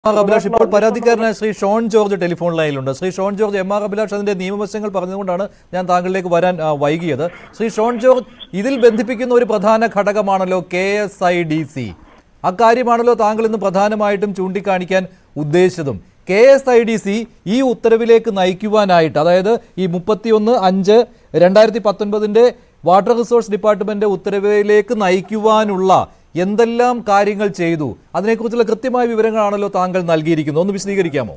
R Abhilash ഇപ്പോൾ പരാതിക്കാരനായ Shri Shone George telephone ലൈനിലുണ്ട് Shri Shone George M R Abhilash അതിന്റെ നിയമവശങ്ങൾ പറഞ്ഞതുകൊണ്ടാണ് ഞാൻ താങ്കളിലേക്ക് വരാൻ ആ, വൈകിയത് ശ്രീ ഷോൺ ജോർജ് ഇതിൽ ബന്ധിപ്പിക്കുന്ന ഒരു പ്രധാന ഘടകമാണല്ലോ K S I D C അക്കാര്യമാണല്ലോ താങ്കൾ ഇന്ന് പ്രധാനമായിട്ടും ചൂണ്ടിക്കാണിക്കാൻ ഉദ്ദേശിച്ചതും K S I D C ഈ ഉത്തരവിലേക്ക് നയിക്കുവാനായിട്ട് അതായത് ഈ മുപ്പത്തിയൊന്ന് അഞ്ച് രണ്ടായിരത്തി പത്തൊൻപതിൻ്റെ വാട്ടർ റിസോഴ്സ് ഡിപ്പാർട്ട്മെന്റ് ഉത്തരവിലേക്ക് നയിക്കുവാനുള്ള എന്തെല്ലാം കാര്യങ്ങൾ ചെയ്തു അതിനെക്കുറിച്ചുള്ള കൃത്യമായ വിവരങ്ങളാണല്ലോ താങ്കൾ നൽകിയിരിക്കുന്നത് ഒന്ന് വിശദീകരിക്കാമോ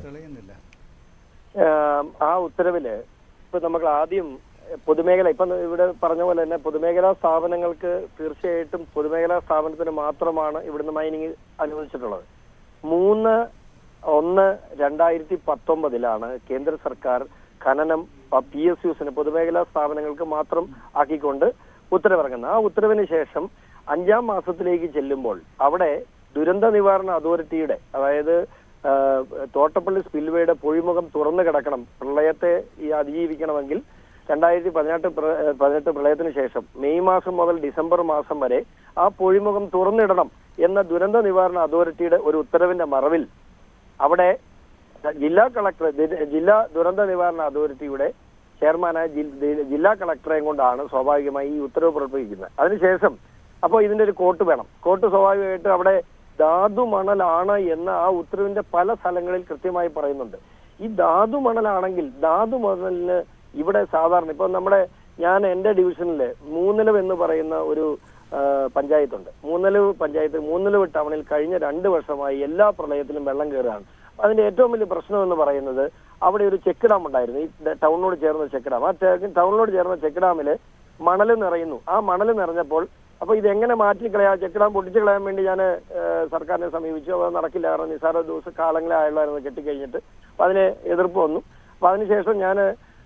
ആം, ആ ഉത്തരവില് ഇപ്പൊ നമ്മൾ ആദ്യം പൊതുമേഖല ഇപ്പൊ ഇവിടെ പറഞ്ഞ പോലെ തന്നെ പൊതുമേഖലാ സ്ഥാപനങ്ങൾക്ക് തീർച്ചയായിട്ടും പൊതുമേഖലാ സ്ഥാപനത്തിന് മാത്രമാണ് ഇവിടുന്ന് മൈനിങ് അനുവദിച്ചിട്ടുള്ളത് മൂന്ന് ഒന്ന് രണ്ടായിരത്തി പത്തൊമ്പതിലാണ് കേന്ദ്ര സർക്കാർ ഖനനം പി എസ് യുസിന് പൊതുമേഖലാ സ്ഥാപനങ്ങൾക്ക് മാത്രം ആക്കിക്കൊണ്ട് ഉത്തരവിറങ്ങുന്നത് ആ ഉത്തരവിന് ശേഷം അഞ്ചാം മാസത്തിലേക്ക് ചെല്ലുമ്പോൾ അവിടെ ദുരന്ത നിവാരണ അതോറിറ്റിയുടെ അതായത് ആ, തോട്ടപ്പള്ളി സ്പിൽവേയുടെ പൊഴിമുഖം തുറന്നു കിടക്കണം പ്രളയത്തെ ഈ അതിജീവിക്കണമെങ്കിൽ രണ്ടായിരത്തി പതിനെട്ട് പ്ര- ഏ, പതിനെട്ട് പ്രളയത്തിന് ശേഷം മെയ് മാസം മുതൽ ഡിസംബർ മാസം വരെ ആ പൊഴിമുഖം തുറന്നിടണം എന്ന ദുരന്ത നിവാരണ അതോറിറ്റിയുടെ ഒരു ഉത്തരവിന്റെ മറവിൽ അവിടെ ജില്ലാ കളക്ടർ ദി- ജില്ലാ ദുരന്ത നിവാരണ അതോറിറ്റിയുടെ ചെയർമാനായ ജി- ദി- ജില്ലാ കളക്ടറെയും കൊണ്ടാണ് സ്വാഭാവികമായി ഈ ഉത്തരവ് പുറപ്പെടുവിക്കുന്നത് അതിനുശേഷം അപ്പോൾ ഇതിന്റെ ഒരു കോട്ട് വേണം കോട്ട് സ്വാഭാവികമായിട്ട് അവിടെ ധാതു മണലാണ് എന്ന് ആ ഉത്തരവിന്റെ പല സ്ഥലങ്ങളിൽ കൃത്യമായി പറയുന്നുണ്ട് ഈ ധാതു മണലാണെങ്കിൽ ധാതു മണലിന് ഇവിടെ സാധാരണ ഇപ്പൊ നമ്മുടെ ഞാൻ എന്റെ ഡിവിഷനില് മൂന്നിലവ് എന്ന് പറയുന്ന ഒരു ആ, പഞ്ചായത്തുണ്ട് മൂന്നിലവ് പഞ്ചായത്ത് മൂന്നിലവ് ടൗണിൽ കഴിഞ്ഞ രണ്ട് വർഷമായി എല്ലാ പ്രളയത്തിലും വെള്ളം കയറുകയാണ് അതിന്റെ ഏറ്റവും വലിയ പ്രശ്നം എന്ന് പറയുന്നത് അവിടെ ഒരു ചെക്ക് ഡാം ഉണ്ടായിരുന്നു ഈ ഡ- ടൗണിനോട് ചേർന്ന ചെക്ക് ഡാം ആ ചെ- ടൗണിനോട് ചേർന്ന ചെക്ക് ഡാമില് മണൽ നിറയുന്നു ആ മണൽ നിറഞ്ഞപ്പോൾ അപ്പൊ ഇത് എങ്ങനെ മാറ്റിക്കളയാം ചെക്ക് ഡാം പൊട്ടിച്ചു കളയാൻ വേണ്ടി ഞാൻ സർക്കാരിനെ സമീപിച്ചു അത് നടക്കില്ല കാരണം നിസാര ദിവസം കാലങ്ങളെ ആയുള്ളായിരുന്നു കെട്ടിക്കഴിഞ്ഞിട്ട് അപ്പൊ അതിന് എതിർപ്പ് വന്നു അപ്പൊ അതിനുശേഷം ഞാൻ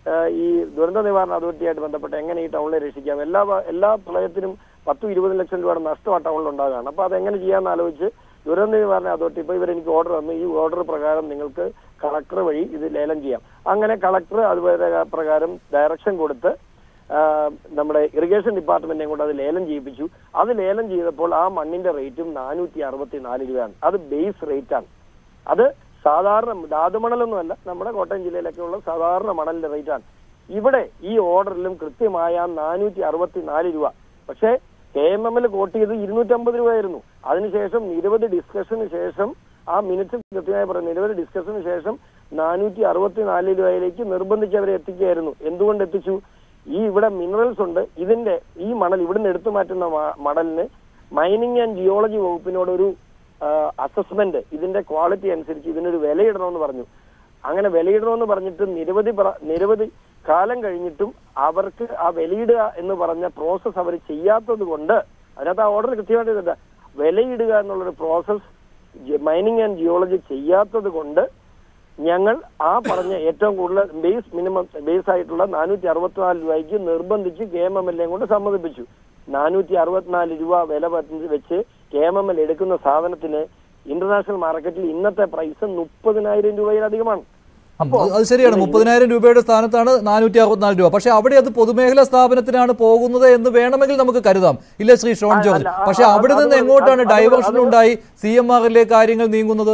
ഈ ദുരന്ത നിവാരണ അതോറിറ്റിയായിട്ട് ബന്ധപ്പെട്ട് എങ്ങനെ ഈ ടൗണിനെ രക്ഷിക്കാം എല്ലാ വ- എല്ലാ പ്രളയത്തിനും പത്തും ഇരുപത് ലക്ഷം രൂപയുടെ നഷ്ടം ആ ടൗണിൽ ഉണ്ടാകുകയാണ് അപ്പൊ അതെങ്ങനെ ചെയ്യാന്ന് ആലോചിച്ച് ദുരന്ത നിവാരണ അതോറിറ്റി ഇപ്പൊ ഇവരെനിക്ക് ഓർഡർ തന്നു ഈ ഓർഡർ പ്രകാരം നിങ്ങൾക്ക് കളക്ടർ വഴി ഇത് ലേലം ചെയ്യാം അങ്ങനെ കളക്ടർ അതുപോലെ പ്രകാരം ഡയറക്ഷൻ കൊടുത്ത് ആ, നമ്മുടെ ഇറിഗേഷൻ ഡിപ്പാർട്ട്മെന്റിനെ കൊണ്ട് അത് ലേലം ചെയ്യിപ്പിച്ചു അത് ലേലം ചെയ്തപ്പോൾ ആ മണ്ണിന്റെ റേറ്റും നാനൂറ്റി അറുപത്തി നാല് രൂപയാണ് അത് ബേസ് റേറ്റ് ആണ് അത് സാധാരണ ധാതുമണലൊന്നുമല്ല നമ്മുടെ കോട്ടയം ജില്ലയിലൊക്കെ ഉള്ള സാധാരണ മണലിന്റെ റേറ്റ് ആണ് ഇവിടെ ഈ ഓർഡറിലും കൃത്യമായ നാനൂറ്റി അറുപത്തി നാല് രൂപ പക്ഷേ K M M L quote ചെയ്ത് ഇരുന്നൂറ്റമ്പത് രൂപയായിരുന്നു അതിനുശേഷം നിരവധി ഡിസ്കഷന് ശേഷം ആ മിനിറ്റ്സ് കൃത്യമായി പറയുന്നത് നിരവധി ഡിസ്കഷന് ശേഷം നാനൂറ്റി അറുപത്തി നാല് രൂപയിലേക്ക് നിർബന്ധിച്ച് അവരെ എത്തിക്കുകയായിരുന്നു എന്തുകൊണ്ട് എത്തിച്ചു ഈ ഇവിടെ മിനറൽസ് ഉണ്ട് ഇതിന്റെ ഈ മണൽ ഇവിടുന്ന് എടുത്തു മാറ്റുന്ന മ- മണലിന് മൈനിങ് ആൻഡ് ജിയോളജി വകുപ്പിനോട് ഒരു അസസ്മെന്റ് ഇതിന്റെ ക്വാളിറ്റി അനുസരിച്ച് ഇതിനൊരു വിലയിടണമെന്ന് പറഞ്ഞു അങ്ങനെ വിലയിടണമെന്ന് പറഞ്ഞിട്ട് നിരവധി പ്ര- നിരവധി കാലം കഴിഞ്ഞിട്ടും അവർക്ക് ആ വിലയിടുക എന്ന് പറഞ്ഞ പ്രോസസ്സ് അവർ ചെയ്യാത്തത് കൊണ്ട് അതിനകത്ത് ആ ഓർഡർ കൃത്യമായിട്ട് ഇതുണ്ട്. വിലയിടുക എന്നുള്ളൊരു പ്രോസസ്സ് മൈനിങ് ആൻഡ് ജിയോളജി ചെയ്യാത്തത് കൊണ്ട് ഞങ്ങൾ ആ പറഞ്ഞ ഏറ്റവും കൂടുതൽ ബേസ് മിനിമം ബേസ് ആയിട്ടുള്ള നാനൂറ്റി അറുപത്തിനാല് രൂപയ്ക്ക് നിർബന്ധിച്ച് കെ എം എം എൽ കൊണ്ട് സമ്മതിപ്പിച്ചു നാനൂറ്റി അറുപത്തിനാല് രൂപ വില പറ്റി- വെച്ച് കെ എം എം എൽ എടുക്കുന്ന സാധനത്തിന് ഇന്റർനാഷണൽ മാർക്കറ്റിൽ ഇന്നത്തെ പ്രൈസ് മുപ്പതിനായിരം രൂപയിലധികമാണ് ഉം, അത് അത് ശരിയാണ് മുപ്പതിനായിരം രൂപയുടെ സ്ഥാനത്താണ് നാനൂറ്റി അറുപത്തിനാല് രൂപ പക്ഷെ അവിടെ അത് പൊതുമേഖലാ സ്ഥാപനത്തിനാണ് പോകുന്നത് എന്ന് വേണമെങ്കിൽ നമുക്ക് കരുതാം ഇല്ല ശ്രീ ഷോൺ അല്ല, ജോർജ് അല്ല, പക്ഷെ അത് അവിടെ നിന്ന് അത് എങ്ങോട്ടാണ് അത് ഡൈവേർഷൻ അത് ഉണ്ടായി സി എം ആറിലെ കാര്യങ്ങൾ നീങ്ങുന്നത്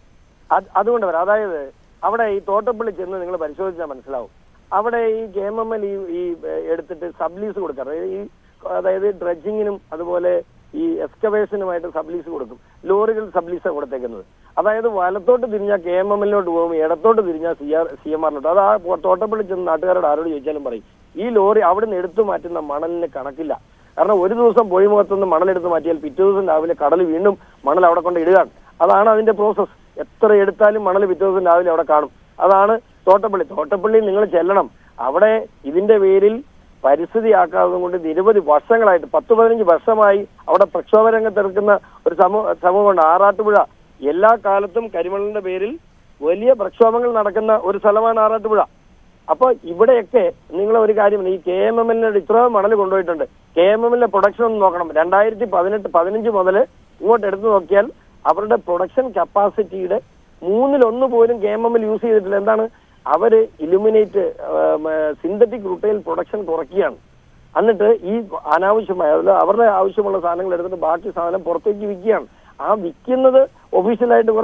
അത് അതുകൊണ്ട് വരാം അതായത് അവിടെ ഈ തോട്ടപ്പള്ളി ചെന്ന് നിങ്ങൾ പരിശോധിച്ചാൽ മനസ്സിലാവും അവിടെ ഈ കെ എം എം എൽ ഈ ഈ ഏഹ്, എടുത്തിട്ട് സബ്ലീസ് കൊടുക്കാറ് ഈ അതായത് ഡ്രഡ്ജിങ്ങിനും അതുപോലെ ഈ എക്സ്കവേഷനുമായിട്ട് സബ്ലീസ് കൊടുക്കും ലോറികൾ സബ്ലീസാണ് കൊടുത്തേക്കുന്നത് അതായത് വലത്തോട്ട് തിരിഞ്ഞാൽ കെ എം എം എല്ലിലോട്ട് പോകും ഇടത്തോട്ട് തിരിഞ്ഞാൽ സി ആർ സി എം ആറിലോട്ട് അത് ആ പോ- തോട്ടപ്പള്ളി ചെന്ന് നാട്ടുകാരോട് ആരോട് ചോദിച്ചാലും പറയും ഈ ലോറി അവിടെ നിന്ന് എടുത്തു മാറ്റുന്ന മണലിന് കണക്കില്ല കാരണം ഒരു ദിവസം പൊഴിമുഖത്തുനിന്ന് മണലെടുത്ത് മാറ്റിയാൽ പിറ്റേ ദിവസം രാവിലെ കടൽ വീണ്ടും മണൽ അവിടെ കൊണ്ട് ഇടുകയാണ് അതാണ് അതിന്റെ പ്രോസസ് എത്ര എടുത്താലും മണൽ പിറ്റേ ദിവസം രാവിലെ അവിടെ കാണും അതാണ് തോട്ടപ്പള്ളി തോട്ടപ്പള്ളി നിങ്ങൾ ചെല്ലണം അവിടെ ഇതിന്റെ പേരിൽ പരിസ്ഥിതിയാക്കാത്തത് കൊണ്ട് നിരവധി വർഷങ്ങളായിട്ട് പത്ത് പതിനഞ്ച് വർഷമായി അവിടെ പ്രക്ഷോഭ രംഗത്ത് നിൽക്കുന്ന ഒരു സമൂഹ സമൂഹമുണ്ട് ആറാട്ടുപുഴ എല്ലാ കാലത്തും കരിമണലിന്റെ പേരിൽ വലിയ പ്രക്ഷോഭങ്ങൾ നടക്കുന്ന ഒരു സ്ഥലമാണ് ആറാട്ടുപുഴ അപ്പൊ ഇവിടെയൊക്കെ നിങ്ങൾ ഒരു കാര്യം ഈ കെ എം എം എല്ലിനോട് ഇത്ര മണൽ കൊണ്ടുപോയിട്ടുണ്ട് കെ എം എം എല്ലിന്റെ പ്രൊഡക്ഷൻ ഒന്ന് നോക്കണം രണ്ടായിരത്തി പതിനെട്ട് പതിനഞ്ച് മുതൽ ഇങ്ങോട്ട് എടുത്തു നോക്കിയാൽ അവരുടെ പ്രൊഡക്ഷൻ കപ്പാസിറ്റിയുടെ മൂന്നിലൊന്ന് പോലും K M M L use ചെയ്തിട്ടില്ല എന്താണ് അവര് ഇലുമിനേറ്റ് സിന്തറ്റിക് റുട്ടയിൽ പ്രൊഡക്ഷൻ കുറയ്ക്കുകയാണ് എന്നിട്ട് ഈ അനാവശ്യമായ അതായത് അവരുടെ ആവശ്യമുള്ള സാധനങ്ങൾ എടുത്തിട്ട് ബാക്കി സാധനം പുറത്തേക്ക് വിൽക്കുകയാണ് ആ വിൽക്കുന്നത് ഒഫീഷ്യലായിട്ട് കുറെ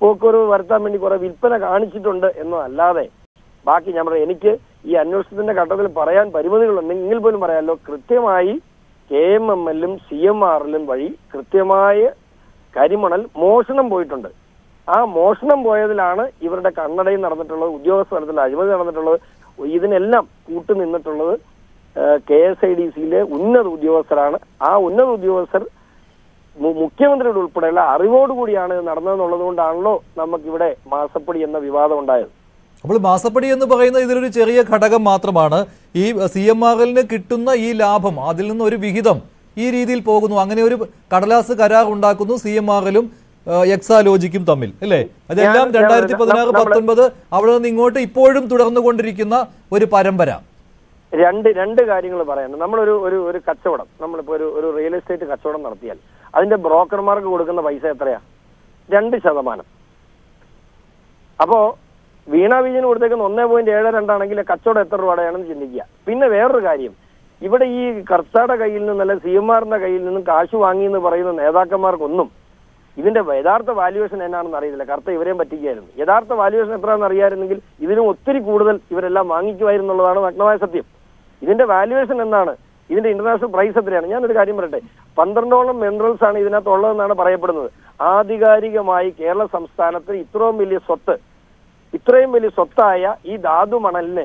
പോക്കുവരവ് വരുത്താൻ വേണ്ടി കുറെ വിൽപ്പന കാണിച്ചിട്ടുണ്ട് എന്നതല്ലാതെ ബാക്കി ഞാൻ പറയാം എനിക്ക് ഈ അന്വേഷണത്തിന്റെ ഘട്ടത്തിൽ പറയാൻ പരിമിതികളുണ്ട് എങ്കിൽ പോലും പറയാമല്ലോ കൃത്യമായി കെ എം എം എല്ലും സി എം ആറിലും വഴി കൃത്യമായ കരിമണൽ മോഷണം പോയിട്ടുണ്ട് ആ മോഷണം പോയതിലാണ് ഇവരുടെ കണ്ണടയിൽ നടന്നിട്ടുള്ളത് ഉദ്യോഗസ്ഥ തലത്തിൽ അഴിമതി നടന്നിട്ടുള്ളത് ഇതിനെല്ലാം കൂട്ടുനിന്നിട്ടുള്ളത് കെ എസ് ഐ ഡി സിയിലെ ഉന്നത ഉദ്യോഗസ്ഥരാണ് ആ ഉന്നത ഉദ്യോഗസ്ഥർ മു- മുഖ്യമന്ത്രിയുടെ ഉൾപ്പെടെയുള്ള അറിവോടുകൂടിയാണ് ഇത് നടന്നതെന്നുള്ളത് കൊണ്ടാണല്ലോ നമുക്കിവിടെ മാസപ്പടി എന്ന വിവാദം ഉണ്ടായത് അപ്പോൾ മാസപ്പടി എന്ന് പറയുന്നത് ഇതിലൊരു ചെറിയ ഘടകം മാത്രമാണ് ഈ സി എം ആർ എല്ലിന് കിട്ടുന്ന ഈ ലാഭം അതിൽ നിന്ന് ഒരു വിഹിതം ഈ രീതിയിൽ പോകുന്നു അങ്ങനെ ഒരു കടലാസ് കരാർ ഉണ്ടാക്കുന്നു സി എം ആർ എല്ലും എക്സാലോജിക്കും തമ്മിൽ അല്ലേ അതെല്ലാം ഞാൻ- രണ്ടായിരത്തി പതിനാറ് നമ്മള് പത്തൊൻപത് അവിടെ നിന്ന് ഇങ്ങോട്ട് ഇപ്പോഴും തുടർന്നുകൊണ്ടിരിക്കുന്ന ഒരു പരമ്പര രണ്ട് രണ്ട് കാര്യങ്ങൾ പറയാനുണ്ട് നമ്മളൊരു ഒരു ഒരു കച്ചവടം നമ്മളിപ്പോ ഒരു ഒരു റിയൽ എസ്റ്റേറ്റ് കച്ചവടം നടത്തിയാൽ അതിന്റെ ബ്രോക്കർമാർക്ക് കൊടുക്കുന്ന പൈസ എത്രയാ രണ്ട് ശതമാനം അപ്പോ വീണ വിജയന് കൊടുത്തേക്കുന്ന ഒന്നേ പോയിന്റ് ഏഴ് രണ്ടാണെങ്കിൽ കച്ചവടം എത്ര രൂപയുടെയാണെന്ന് ചിന്തിക്കുക പിന്നെ വേറൊരു കാര്യം ഇവിടെ ഈ കർത്താടെ കയ്യിൽ നിന്നല്ല സി എം ആറിന്റെ കയ്യിൽ നിന്നും കാശ് വാങ്ങി എന്ന് പറയുന്ന നേതാക്കന്മാർക്കൊന്നും ഇതിന്റെ യഥാർത്ഥ വാല്യുവേഷൻ എന്നാണെന്ന് അറിയില്ല കറുത്ത ഇവരെയും പറ്റിക്കായിരുന്നു യഥാർത്ഥ വാല്യുവേഷൻ എത്രയാണെന്ന് അറിയാമായിരുന്നെങ്കിൽ ഇതിനും ഒത്തിരി കൂടുതൽ ഇവരെല്ലാം വാങ്ങിക്കുമായിരുന്നുള്ളതാണ് നഗ്നമായ സത്യം ഇതിന്റെ വാല്യുവേഷൻ എന്താണ് ഇതിന്റെ ഇന്റർനാഷണൽ പ്രൈസ് എത്രയാണ് ഞാനൊരു കാര്യം പറയട്ടെ പന്ത്രണ്ടോളം മിനറൽസ് ആണ് ഇതിനകത്ത് ഉള്ളതെന്നാണ് പറയപ്പെടുന്നത് ആധികാരികമായി കേരള സംസ്ഥാനത്ത് ഇത്രയും വലിയ സ്വത്ത് ഇത്രയും വലിയ സ്വത്തായ ഈ ധാതു മണലിനെ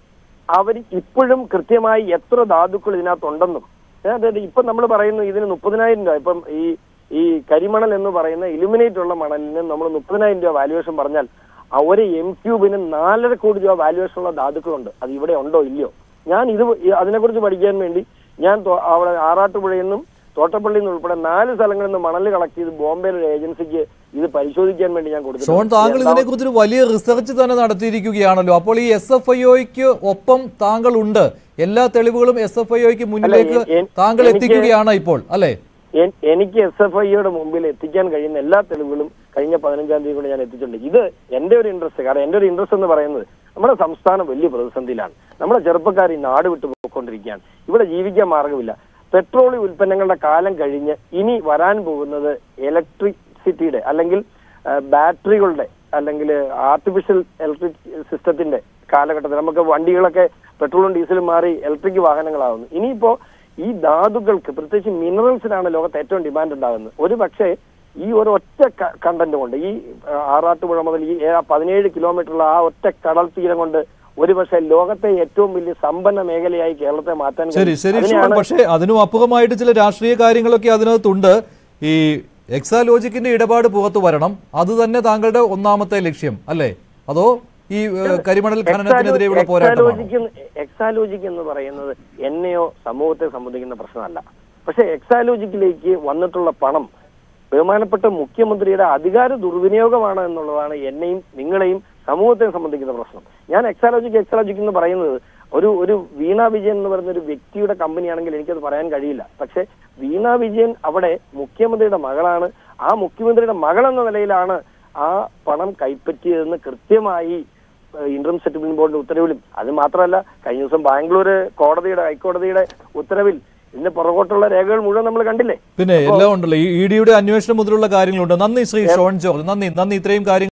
അവർ ഇപ്പോഴും കൃത്യമായി എത്ര ധാതുക്കൾ ഇതിനകത്തുണ്ടെന്നും അതായത് ഇപ്പൊ നമ്മൾ പറയുന്നു ഇതിന് മുപ്പതിനായിരം രൂപ ഇപ്പം ഈ ഈ കരിമണൽ എന്ന് പറയുന്ന ഇലുമിനേറ്റ് ഉള്ള മണലിന് നമ്മൾ മുപ്പതിനായിരം രൂപ വാല്യുവേഷൻ പറഞ്ഞാൽ ആ ഒരു എം ക്യൂബിന് നാലര കോടി രൂപ വാല്യുവേഷൻ ഉള്ള ധാതുക്കളുണ്ട് അത് ഇവിടെ ഉണ്ടോ ഇല്ലയോ ഞാൻ ഇത് അതിനെക്കുറിച്ച് പഠിക്കാൻ വേണ്ടി ഞാൻ തോ- അവിടെ ആറാട്ടുപുഴയിൽ നിന്നും തോട്ടപ്പള്ളിയിൽ നിന്ന് ഉൾപ്പെടെ നാല് സ്ഥലങ്ങളിൽ നിന്ന് മണൽ കളക്ട് ചെയ്ത് ബോംബെയിലെ ഒരു ഏജൻസിക്ക് ഇത് പരിശോധിക്കാൻ വേണ്ടി ഞാൻ കൊടുത്തു ഷോൺ താങ്കൾ ഇതിനെക്കുറിച്ച് ഒരു വലിയ റിസർച്ച് തന്നെ നടത്തിയിരിക്കുകയാണല്ലോ അപ്പോൾ ഈ എസ് എഫ് ഐ ഒക്ക് ഒപ്പം താങ്കൾ ഉണ്ട് എല്ലാ തെളിവുകളും എസ് എഫ് ഐ ഒക്ക് മുന്നിലേക്ക് എ- എ- താങ്കൾ എനിക്ക് എത്തിക്കുകയാണ് ഇപ്പോൾ അല്ലേ എൻ- എനിക്ക് എസ് എഫ് ഐയുടെ മുമ്പിൽ എത്തിക്കാൻ കഴിയുന്ന എല്ലാ തെളിവുകളും കഴിഞ്ഞ പതിനഞ്ചാം തീയതി കൊണ്ട് ഞാൻ എത്തിച്ചിട്ടുണ്ട് ഇത് എന്റെ ഒരു ഇൻട്രസ്റ്റ് കാരണം എന്റെ ഒരു ഇൻട്രസ്റ്റ് എന്ന് പറയുന്നത് നമ്മുടെ സംസ്ഥാനം വലിയ പ്രതിസന്ധിയിലാണ് നമ്മുടെ ചെറുപ്പക്കാർ ഈ നാട് വിട്ടു പോയിക്കൊണ്ടിരിക്കുകയാണ് ഇവിടെ ജീവിക്കാൻ മാർഗമില്ല പെട്രോൾ ഉൽപ്പന്നങ്ങളുടെ കാലം കഴിഞ്ഞ് ഇനി വരാൻ പോകുന്നത് ഇലക്ട്രിസിറ്റിയുടെ അല്ലെങ്കിൽ ആ, ബാറ്ററികളുടെ അല്ലെങ്കിൽ ആർട്ടിഫിഷ്യൽ ഇലക്ട്രിക് സിസ്റ്റത്തിന്റെ കാലഘട്ടത്തിൽ നമുക്ക് വണ്ടികളൊക്കെ പെട്രോളും ഡീസലും മാറി ഇലക്ട്രിക് വാഹനങ്ങളാവുന്നു ഇനിയിപ്പോ ഈ ധാതുക്കൾക്ക് പ്രത്യേകിച്ച് മിനറൽസിനാണ് ലോകത്ത് ഏറ്റവും ഡിമാൻഡ് ഉണ്ടാകുന്നത് ഒരു പക്ഷേ ഈ ഒരു ഒറ്റ കണ്ടന്റ് കൊണ്ട് ഈ ആ, ആറാട്ടുപുഴ മുതൽ ഈ ഏ- പതിനേഴ് കിലോമീറ്ററുള്ള ആ ഒറ്റ കടൽ തീരം കൊണ്ട് ഒരു പക്ഷേ ലോകത്തെ ഏറ്റവും വലിയ സമ്പന്ന മേഖലയായി കേരളത്തെ മാറ്റാൻ ശരി കഴിയും. ശരി ഷോൺ അതിനെയാണ് പക്ഷേ അതിനും അപ്പുറമായിട്ട് ചില രാഷ്ട്രീയ കാര്യങ്ങളൊക്കെ അതിനകത്തുണ്ട് ഈ എക്സാലോജിക്കിന്റെ ഇടപാട് പുറത്തു വരണം അത് തന്നെ താങ്കളുടെ ഒന്നാമത്തെ ലക്ഷ്യം അല്ലേ അതോ ഈ ഏഹ്, കരിമണൽ ഖനനത്തിനെതിരെയുള്ള പോരാട്ടമാണോ എക്സാലോജിക്ക് എന്ന് എക്സാലോജിക് എന്ന് പറയുന്നത് എന്നെയോ സമൂഹത്തെ സംബന്ധിക്കുന്ന പ്രശ്നമല്ല പക്ഷെ എക്സാലോജിക്കിലേക്ക് വന്നിട്ടുള്ള പണം ബഹുമാനപ്പെട്ട മുഖ്യമന്ത്രിയുടെ അധികാര ദുർവിനിയോഗമാണ് എന്നുള്ളതാണ് എന്നെയും നിങ്ങളെയും സമൂഹത്തെ സംബന്ധിക്കുന്ന പ്രശ്നം ഞാൻ എക്സാലോജിക് എക്സാലോജിക് എന്ന് പറയുന്നത് ഒരു ഒരു വീണ വിജയൻ എന്ന് പറയുന്ന ഒരു വ്യക്തിയുടെ കമ്പനിയാണെങ്കിൽ എനിക്കത് പറയാൻ കഴിയില്ല പക്ഷെ വീണ വിജയൻ അവിടെ മുഖ്യമന്ത്രിയുടെ മകളാണ് ആ മുഖ്യമന്ത്രിയുടെ മകൾ എന്ന നിലയിലാണ് ആ പണം കൈപ്പറ്റിയതെന്ന് കൃത്യമായി ഇന്റർം സെറ്റിൽമെന്റ് ബോർഡിന്റെ ഉത്തരവിലും അത് മാത്രമല്ല കഴിഞ്ഞ ദിവസം ബാംഗ്ലൂർ കോടതിയുടെ ഹൈക്കോടതിയുടെ ഉത്തരവിൽ ഇതിന്റെ പുറകോട്ടുള്ള രേഖകൾ മുഴുവൻ നമ്മൾ കണ്ടില്ലേ പിന്നെ എല്ലാം ഉണ്ടല്ലോ ഈ ഇ ഡിയുടെ അന്വേഷണം മുതലുള്ള കാര്യങ്ങളുണ്ട് നന്ദി ശ്രീ ഷോൺ ജോർജ് നന്ദി നന്ദി ഇത്രയും കാര്യങ്ങൾ